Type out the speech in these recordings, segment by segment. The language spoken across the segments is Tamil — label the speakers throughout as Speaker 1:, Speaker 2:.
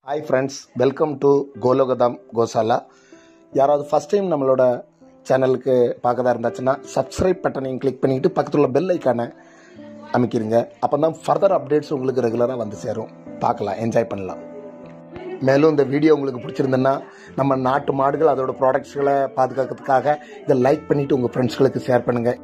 Speaker 1: hi friends welcome to Golokdham Goshala யாராவது ஃபஸ்ட் டைம் நம்மளோட சேனலுக்கு பார்க்கதா இருந்தாச்சுன்னா சப்ஸ்கிரைப் பட்டனையும் கிளிக் பண்ணிக்கிட்டு பக்கத்தில் உள்ள பெல் ஐக்கானை அமைக்கிருங்க அப்போ தான் ஃபர்தர் அப்டேட்ஸ் உங்களுக்கு ரெகுலராக வந்து சேரும் பார்க்கலாம் என்ஜாய் பண்ணலாம் மேலும் இந்த வீடியோ உங்களுக்கு பிடிச்சிருந்ததுன்னா நம்ம நாட்டு மாடுகள் அதோட ப்ராடக்ட்ஸ்களை பாதுகாக்கிறதுக்காக இதை லைக் பண்ணிவிட்டு உங்கள் ஃப்ரெண்ட்ஸ்களுக்கு ஷேர் பண்ணுங்கள்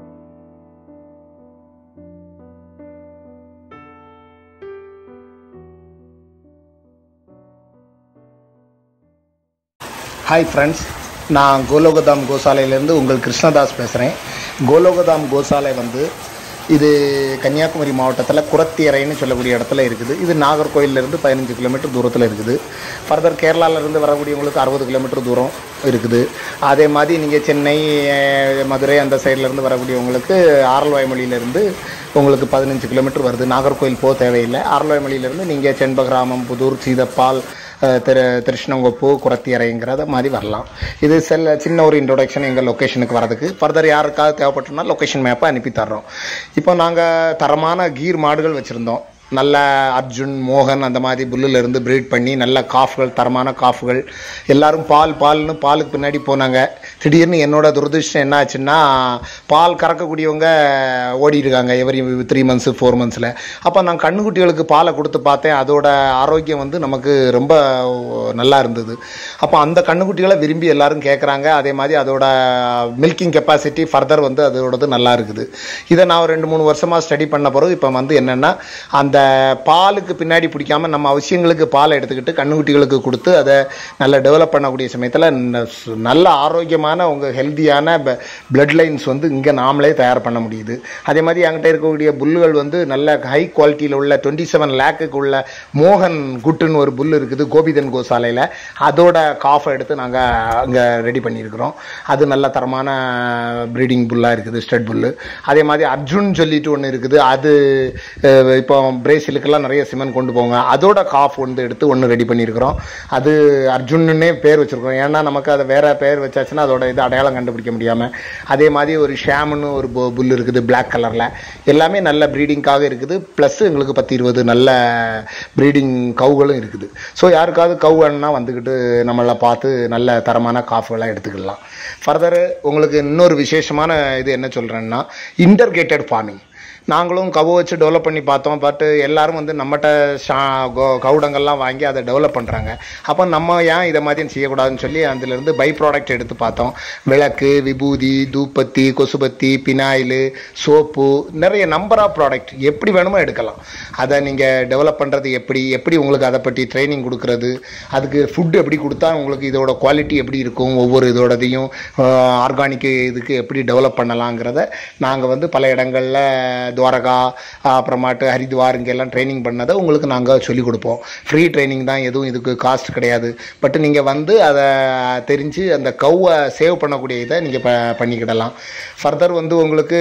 Speaker 1: ஹாய் ஃப்ரெண்ட்ஸ் நான் கோலோகதாம் கோசாலையிலேருந்து உங்கள் கிருஷ்ணதாஸ் பேசுகிறேன் கோலோகதாம் கோசாலை வந்து இது கன்னியாகுமரி மாவட்டத்தில் குரத்தியறைன்னு சொல்லக்கூடிய இடத்துல இருக்குது இது நாகர்கோயிலேருந்து பதினஞ்சு கிலோமீட்டர் தூரத்தில் இருக்குது ஃபர்தர் கேரளாவிலேருந்து வரக்கூடியவங்களுக்கு அறுபது கிலோமீட்டர் தூரம் இருக்குது அதே மாதிரி நீங்கள் சென்னை அஹ், மதுரை அந்த சைட்லேருந்து வரக்கூடியவங்களுக்கு ஆரல்வாய்மொழியிலேருந்து உங்களுக்கு பதினஞ்சு கிலோமீட்டர் வருது நாகர்கோயில் போக தேவையில்லை ஆரல்வாய்மொழியிலேருந்து நீங்கள் செண்பகிராமம் புதூர் சீதப்பால் அஹ், திரு திருஷ்ணங்கொப்பு குரத்தியறைங்கிறத மாதிரி வரலாம் இது செல்ல சின்ன ஒரு இன்ட்ரோடக்ஷன் எங்கள் லொக்கேஷனுக்கு வரதுக்கு ஃபர்தர் யாருக்காவது தேவைப்பட்டுனா லொக்கேஷன் மேப்பை அனுப்பி தர்றோம் இப்போ நாங்கள் தரமான கீர் மாடுகள் வச்சுருந்தோம் நல்ல அர்ஜுன் மோகன் அந்த மாதிரி புல்லுல இருந்து ப்ரீட் பண்ணி நல்ல காஃப்கள் தரமான காஃப்கள் எல்லாரும் பால் பால்னு பாலுக்கு பின்னாடி போனாங்க திடீர்னு என்னோட துரதிருஷ்டம் என்ன ஆச்சுன்னா பால் கறக்கக்கூடியவங்க ஓடி இருக்காங்க எவரி த்ரீ மந்த்ஸு ஃபோர் மந்த்ஸில் அப்போ நான் கண்ணுக்குட்டிகளுக்கு பாலை கொடுத்து பார்த்தேன் அதோட ஆரோக்கியம் வந்து நமக்கு ரொம்ப நல்லா இருந்தது அப்போ அந்த கண்ணுக்குட்டிகளை விரும்பி எல்லாரும் கேட்குறாங்க அதே மாதிரி அதோட மில்கிங் கெப்பாசிட்டி ஃபர்தர் வந்து அதோடது நல்லா இருக்குது இதை நான் ஒரு ரெண்டு மூணு வருஷமாக ஸ்டடி பண்ண பிறகு இப்போ வந்து என்னென்னா அந்த பாலுக்கு பின்னாடி பிடிக்காம நம்ம அவசியங்களுக்கு பாலை எடுத்துக்கிட்டு கண்ணுக்குட்டிகளுக்கு கொடுத்து அதை நல்லா டெவலப் பண்ணக்கூடிய சமயத்தில் நல்ல ஆரோக்கியமான உங்கள் ஹெல்த்தியான பிளட் லைன்ஸ் வந்து இங்கே நாமளே தயார் பண்ண முடியுது அதே மாதிரி என்கிட்ட இருக்கக்கூடிய புல்லுகள் வந்து நல்ல ஹை குவாலிட்டியில் உள்ள டுவெண்ட்டி செவன் லேக்குக்கு உள்ள மோகன் குட்டுன்னு ஒரு புல் இருக்குது கோபிதன் கோசாலையில் அதோட காஃபை எடுத்து நாங்கள் அங்கே ரெடி பண்ணியிருக்கிறோம் அது நல்ல தரமான ப்ரீடிங் புல்லாக இருக்குது ஸ்டட் புல்லு அதே மாதிரி அர்ஜுன் சொல்லிட்டு ஒன்று இருக்குது அது அஹ், இப்போ பிரேசிலுக்கெல்லாம் நிறைய சிமெண்ட் கொண்டு போவாங்க அதோட காஃப் வந்து எடுத்து ஒன்று ரெடி பண்ணியிருக்கிறோம் அது அர்ஜுன்னே பேர் வச்சுருக்கோம் ஏன்னா நமக்கு அதை வேற பேர் வச்சாச்சுன்னா அதோட இது அடையாளம் கண்டுபிடிக்க முடியாமல் அதே மாதிரி ஒரு ஷாமுன்னு ஒரு பு- புல் இருக்குது Black கலரில் எல்லாமே நல்ல ப்ரீடிங்காக இருக்குது ப்ளஸ் எங்களுக்கு பத்து இருபது நல்ல ப்ரீடிங் கவுகளும் இருக்குது ஸோ யாருக்காவது கவு வேணும்னா வந்துக்கிட்டு நம்மளை பார்த்து நல்ல தரமான காஃபுகளாக எடுத்துக்கலாம் ஃபர்தர் உங்களுக்கு இன்னொரு விசேஷமான இது என்ன சொல்கிறேன்னா இன்டர்கேட்டட் ஃபார்மிங் நாங்களும் கவு வச்சு டெவலப் பண்ணி பார்த்தோம் பட் எல்லாரும் வந்து நம்மகிட்ட ஷா கோ- கவுடங்கள்லாம் வாங்கி அதை டெவலப் பண்ணுறாங்க அப்போ நம்ம ஏன் இதை மாதிரி செய்யக்கூடாதுன்னு சொல்லி அதிலிருந்து பை ப்ராடக்ட் எடுத்து பார்த்தோம் விளக்கு விபூதி தூப்பத்தி கொசுபத்தி பினாயில் சோப்பு நிறைய நம்பர் ஆஃப் ப்ராடக்ட் எப்படி வேணுமோ எடுக்கலாம் அதை நீங்கள் டெவலப் பண்ணுறது எப்படி எப்படி உங்களுக்கு அதை பற்றி ட்ரைனிங் கொடுக்கறது அதுக்கு ஃபுட் எப்படி கொடுத்தா உங்களுக்கு இதோட குவாலிட்டி எப்படி இருக்கும் ஒவ்வொரு இதோடதையும் ஆர்கானிக் இதுக்கு எப்படி டெவலப் பண்ணலாங்கிறத நாங்கள் வந்து பல இடங்களில் துவாரகா அப்புறமாட்டு ஹரித்வார் இங்கெல்லாம் ட்ரைனிங் பண்ணதை உங்களுக்கு நாங்கள் சொல்லிக் கொடுப்போம் ஃப்ரீ ட்ரைனிங் தான் எதுவும் இதுக்கு காஸ்ட் கிடையாது பட் நீங்கள் வந்து அதை தெரிஞ்சு அந்த கவ்வை சேவ் பண்ணக்கூடிய இதை நீங்கள் ப பண்ணிக்கிடலாம் ஃபர்தர் வந்து உங்களுக்கு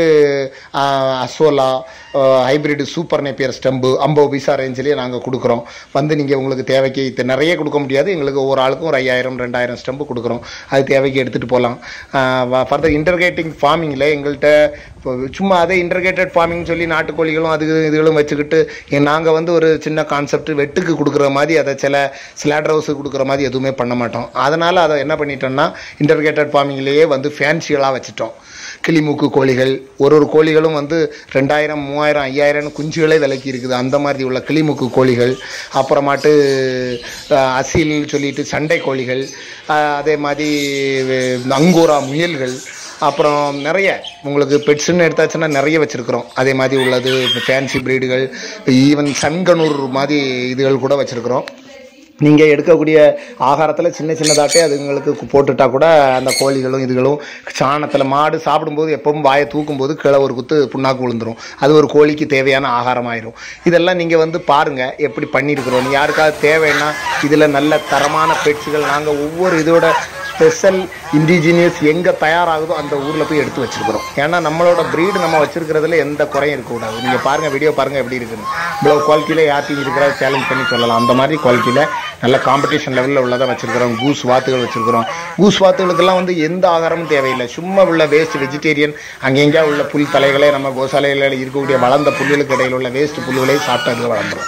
Speaker 1: ஆஹ், azolla hybrid super Napier stump ஐம்பது பைசா ரேஞ்சிலேயே நாங்கள் கொடுக்குறோம் வந்து நீங்கள் உங்களுக்கு தேவைக்கு இது நிறைய கொடுக்க முடியாது எங்களுக்கு ஒவ்வொரு ஆளுக்கும் ஒரு ஐயாயிரம் ரெண்டாயிரம் ஸ்டம்பு கொடுக்குறோம் அது தேவைக்கு எடுத்துகிட்டு போகலாம் ஃபர்தர் இன்டர்கேட்டிங் ஃபார்மிங்கில் எங்கள்கிட்ட இப்போ சும்மா அதே இன்டர்கேட்டட் ஃபார்மிங் சொல்லி நாட்டுக்கோழிகளும் அது இதுகளும் வச்சுக்கிட்டு நாங்கள் வந்து ஒரு சின்ன கான்செப்ட் வெட்டுக்கு கொடுக்குற மாதிரி அதை சில ஸ்லாடர் ஹவுஸுக்கு கொடுக்குற மாதிரி எதுவுமே பண்ண மாட்டோம் அதனால் அதை என்ன பண்ணிட்டோம்னா இன்டர்கேட்டட் ஃபார்மிங்லேயே வந்து ஃபேன்சிகளாக வச்சுட்டோம் கிளிமூக்கு கோழிகள் ஒரு ஒரு கோழிகளும் வந்து ரெண்டாயிரம் மூவாயிரம் ஐயாயிரம் குஞ்சுகளே விலைக்கு இருக்குது அந்த மாதிரி உள்ள கிளிமூக்கு கோழிகள் அப்புறமாட்டு அஹ், அசில் சொல்லிட்டு சண்டை கோழிகள் அஹ், அதே மாதிரி அஹ், அங்கோரா முயல்கள் அப்புறம் நிறைய உங்களுக்கு பெட்ஸ்ன்னு எடுத்தாச்சுன்னா நிறைய வச்சுருக்குறோம் அதே மாதிரி உள்ளது ஃபேன்சி ப்ரீடுகள் ஈவன் சன்கனூர் மாதிரி இதுகள் கூட வச்சுருக்குறோம் நீங்கள் எடுக்கக்கூடிய ஆகாரத்தில் சின்ன சின்னதாட்டே அதுங்களுக்கு கு- போட்டுட்டா கூட அந்த கோழிகளும் இதுகளும் சாணத்தில் மாடு சாப்பிடும்போது எப்பவும் வாயை தூக்கும்போது கீழே ஒரு குத்து புண்ணாக்கு விழுந்துரும் அது ஒரு கோழிக்கு தேவையான ஆகாரமாயிரும் இதெல்லாம் நீங்கள் வந்து பாருங்கள் எப்படி பண்ணியிருக்கிறோம் யாருக்காவது தேவைன்னா இதில் நல்ல தரமான பெட்ஸுகள் நாங்கள் ஒவ்வொரு இதோட ஸ்பெஷல் இண்டிஜினியஸ் எங்கே தயாராகுதோ அந்த ஊரில் போய் எடுத்து வச்சிருக்கிறோம் ஏன்னா நம்மளோட ப்ரீடு நம்ம வச்சிருக்கிறதுல எந்த குறையும் இருக்கக்கூடாது நீங்கள் பாருங்கள் வீடியோ பாருங்கள் எப்படி இருக்குன்னு இவ்வளோ குவாலிட்டியில் யார்ட்டையும் இருக்கிற சேலஞ்ச் பண்ணி சொல்லலாம் அந்த மாதிரி குவாலிட்டியில் நல்ல காம்படிஷன் லெவலில் உள்ளதை வச்சிருக்கிறோம் கூஸ் வாத்துகள் வச்சிருக்கிறோம் கூஸ் வாத்துகளுக்கெல்லாம் வந்து எந்த ஆகாரமும் தேவையில்லை சும்மா உள்ள வேஸ்ட் வெஜிடேரியன் அங்கெங்கேயா உள்ள புல் தலைகளே நம்ம கோசாலையில் இருக்கக்கூடிய வளர்ந்த புல்லுகளுக்கு இடையில் உள்ள வேஸ்ட் புல்லுகளே சாப்பிட்டு அதில் வளர்ந்துரும்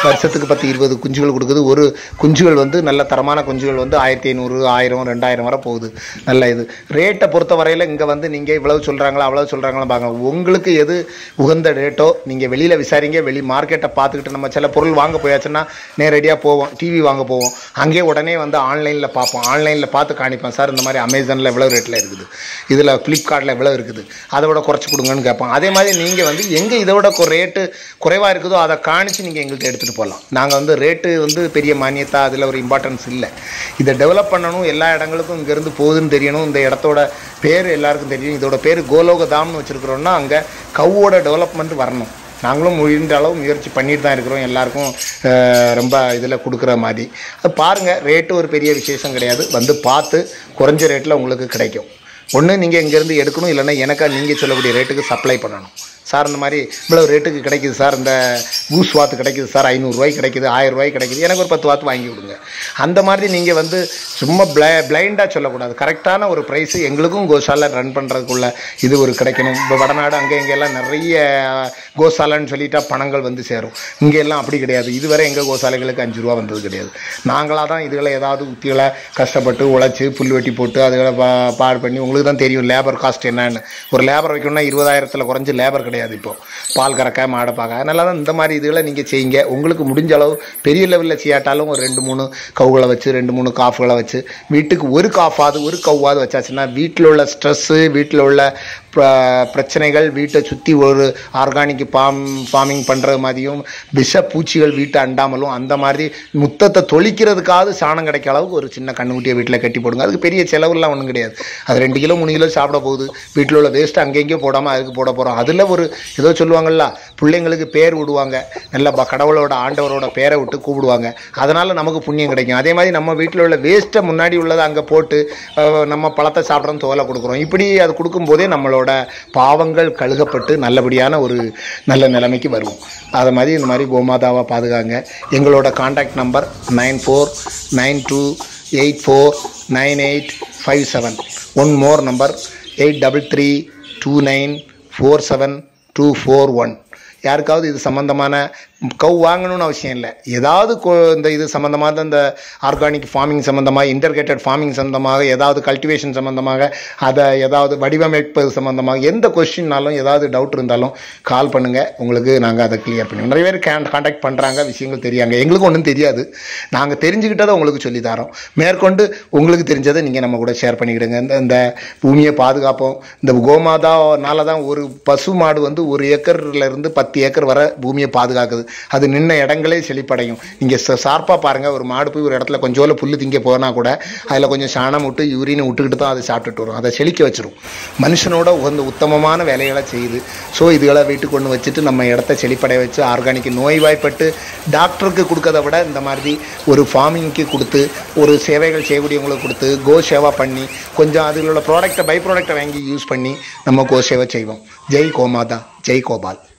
Speaker 1: வருஷத்துக்கு பத்து இருபது குஞ்சுகள் கொடுக்குது ஒரு குஞ்சுகள் வந்து நல்ல தரமான குஞ்சுகள் வந்து ஆயிரத்தி ஐநூறு ஆயிரம் ரெண்டாயிரம் வரை போகுது நல்ல இது ரேட்டை பொறுத்த வரையில் இங்கே வந்து நீங்கள் இவ்வளவு சொல்கிறாங்களா அவ்வளவு சொல்கிறாங்களா பாருங்க உங்களுக்கு எது உகந்த ரேட்டோ நீங்கள் வெளியில் விசாரிங்க வெளி மார்க்கெட்டை பார்த்துக்கிட்டு நம்ம சில பொருள் வாங்க போயாச்சுன்னா நேரடியாக போவோம் டிவி வாங்க போவோம் அங்கேயே உடனே வந்து ஆன்லைனில் பார்ப்போம் ஆன்லைனில் பார்த்து காணிப்போம் சார் இந்த மாதிரி அமேசானில் எவ்வளோ ரேட்டில் இருக்குது இதில் ஃப்ளிப்கார்ட்டில் எவ்வளோ இருக்குது அதை விட குறைச்சி கொடுங்கன்னு கேட்போம் அதே மாதிரி நீங்கள் வந்து எங்கே இதை விட ரேட்டு குறைவாக இருக்குதோ அதை காணிச்சு நீங்கள் எங்கள்கிட்ட எடுத்துகிட்டு போகலாம் நாங்கள் வந்து ரேட்டு வந்து பெரிய மானியத்தா அதில் ஒரு இம்பார்ட்டன்ஸ் இல்லை இதை டெவலப் பண்ணணும் எல்லா இடங்களுக்கும் இங்கேருந்து போகுதுன்னு தெரியணும் இந்த இடத்தோட பேர் எல்லாருக்கும் தெரியும் இதோட பேர் கோலோகதாம்னு வச்சுருக்கிறோன்னா அங்கே கவ்வோட டெவலப்மெண்ட் வரணும் நாங்களும் முடிந்த அளவு முயற்சி பண்ணிட்டு தான் இருக்கிறோம் எல்லாருக்கும் அஹ், ரொம்ப இதில் கொடுக்குற மாதிரி அது பாருங்கள் ரேட்டு ஒரு பெரிய விசேஷம் கிடையாது வந்து பார்த்து குறைஞ்ச ரேட்டில் உங்களுக்கு கிடைக்கும் ஒன்று நீங்கள் இங்கேருந்து எடுக்கணும் இல்லைன்னா எனக்கா நீங்கள் சொல்லக்கூடிய ரேட்டுக்கு சப்ளை பண்ணணும் சார் இந்த மாதிரி இவ்வளோ ரேட்டுக்கு கிடைக்குது சார் இந்த பூஸ் வாத்து கிடைக்குது சார் ஐநூறுரூவாய்க்கு கிடைக்குது ஆயிரம் ரூபாய்க்கு கிடைக்குது எனக்கு ஒரு பத்து வாத்து வாங்கி கொடுங்க அந்த மாதிரி நீங்கள் வந்து சும்மா பிளை பிளைண்டாக சொல்லக்கூடாது கரெக்டான ஒரு ப்ரைஸு எங்களுக்கும் கோசாலை ரன் பண்ணுறதுக்குள்ள இது ஒரு கிடைக்கணும் இப்போ வடநாடு அங்கே இங்கெல்லாம் நிறைய கோசாலைன்னு சொல்லிட்டா பணங்கள் வந்து சேரும் இங்கே எல்லாம் அப்படி கிடையாது இதுவரை எங்கள் கோசாலைகளுக்கு அஞ்சு ரூபா வந்தது கிடையாது நாங்களாக தான் இதுகளை ஏதாவது உத்திகளை கஷ்டப்பட்டு உழைச்சி புல் வெட்டி போட்டு அதுகளை பா பாடு பண்ணி உங்களுக்கு தான் தெரியும் லேபர் காஸ்ட் என்னன்னு ஒரு லேபர் வைக்கணும்னா இருபதாயிரத்தில் குறைஞ்ச லேபர் கிடையாது இப்போ பால் கறக்க மாடை பார்க்க அதனால தான் இந்த மாதிரி இதுகளை நீங்கள் செய்யுங்க உங்களுக்கு முடிஞ்ச அளவு பெரிய லெவலில் செய்யாட்டாலும் ஒரு ரெண்டு மூணு கவுகளை வச்சு ரெண்டு மூணு காஃப்களை வச்சு வீட்டுக்கு ஒரு காஃபாவது ஒரு கவ்வாவது வச்சாச்சுன்னா வீட்டில் உள்ள ஸ்ட்ரெஸ்ஸு வீட்டில் உள்ள பிர- பிரச்சனைகள் வீட்டை சுற்றி ஒரு ஆர்கானிக் ஃபார்ம் ஃபார்மிங் பண்ணுறது மாதிரியும் விஷ பூச்சிகள் வீட்டை அண்டாமலும் அந்த மாதிரி முத்தத்தை தொளிக்கிறதுக்காவது சாணம் கிடைக்க அளவுக்கு ஒரு சின்ன கண்ணுக்குட்டியை வீட்டில் கட்டி போடுங்க அதுக்கு பெரிய செலவுலாம் ஒன்றும் கிடையாது அது ரெண்டு கிலோ மூணு கிலோ சாப்பிட போகுது வீட்டில் உள்ள வேஸ்ட் அங்கெங்கேயோ போடாமல் அதுக்கு போட போகிறோம் அதில் ஒரு ஏதோ சொல்லுவாங்கல்ல பிள்ளைங்களுக்கு பேர் விடுவாங்க நல்ல ப- கடவுளோட ஆண்டவரோட பேரை விட்டு கூப்பிடுவாங்க அதனால் நமக்கு புண்ணியம் கிடைக்கும் அதே மாதிரி நம்ம வீட்டில் உள்ள வேஸ்ட்டை முன்னாடி உள்ளதை அங்கே போட்டு அஹ், நம்ம பழத்தை சாப்பிட்றோம் தோலை கொடுக்குறோம் இப்படி அது கொடுக்கும்போதே நம்மளோட பாவங்கள் கழுகப்பட்டு நல்லபடியான ஒரு நல்ல நிலைமைக்கு வருவோம் அதை மாதிரி இந்த மாதிரி கோமாதாவை பாதுகாங்க எங்களோட contact number nine four nine two eight four nine eight five seven one more number eight double three two nine four seven two four one யாருக்காவது இது சம்மந்தமான கவ் வாங்கணும்னு அவசியம் இல்லை ஏதாவது கொ- இந்த இது சம்மந்தமாக இந்த ஆர்கானிக் ஃபார்மிங் சம்மந்தமாக இன்டர்கேட்டட் ஃபார்மிங் சம்மந்தமாக ஏதாவது கல்டிவேஷன் சம்மந்தமாக அதை ஏதாவது வடிவமைப்பது சம்மந்தமாக எந்த கொஸ்டின்னாலும் ஏதாவது டவுட் இருந்தாலும் கால் பண்ணுங்கள் உங்களுக்கு நாங்கள் அதை கிளியர் பண்ணுவோம் நிறைய பேர் கேன் காண்டாக்ட் பண்ணுறாங்க விஷயங்கள் தெரியாங்க எங்களுக்கும் ஒன்றும் தெரியாது நாங்கள் தெரிஞ்சுக்கிட்டதை உங்களுக்கு சொல்லி தரோம் மேற்கொண்டு உங்களுக்கு தெரிஞ்சதை நீங்கள் நம்ம கூட ஷேர் பண்ணிக்கிடுங்க இந்த இந்த பூமியை பாதுகாப்போம் இந்த கோமாதானால தான் ஒரு பசு மாடு வந்து ஒரு ஏக்கர்ல இருந்து பத்து ஏக்கர் வரை பூமியை பாதுகாக்குது அது நின்ன இடங்களே செழிப்படையும் நீங்கள் ஷார்ப்பாக பாருங்கள் ஒரு மாடு போய் ஒரு இடத்துல கொஞ்சோல புல்லு திங்க போனால் கூட அதில் கொஞ்சம் சாணம் விட்டு யூரினை விட்டுக்கிட்டு தான் அதை சாப்பிட்டுட்டு வரும் அதை செழிக்க வச்சிரும் மனுஷனோட உகந்த உத்தமமான வேலைகளை செய்யுது ஸோ இதுகளை வீட்டுக்கு கொண்டு வச்சுட்டு நம்ம இடத்த செழிப்படைய வச்சு ஆர்கானிக் நோய்வாய்ப்பட்டு டாக்டருக்கு கொடுக்கறத விட இந்த மாதிரி ஒரு ஃபார்மிங்க்கு கொடுத்து ஒரு சேவைகள் செய்யக்கூடியவங்களுக்கு கொடுத்து கோ சேவா பண்ணி கொஞ்சம் அதில் உள்ள ப்ராடக்ட்டை பை ப்ராடக்ட்டை வாங்கி யூஸ் பண்ணி நம்ம கோ சேவை செய்வோம் ஜெய் கோமாதா ஜெய் கோபால்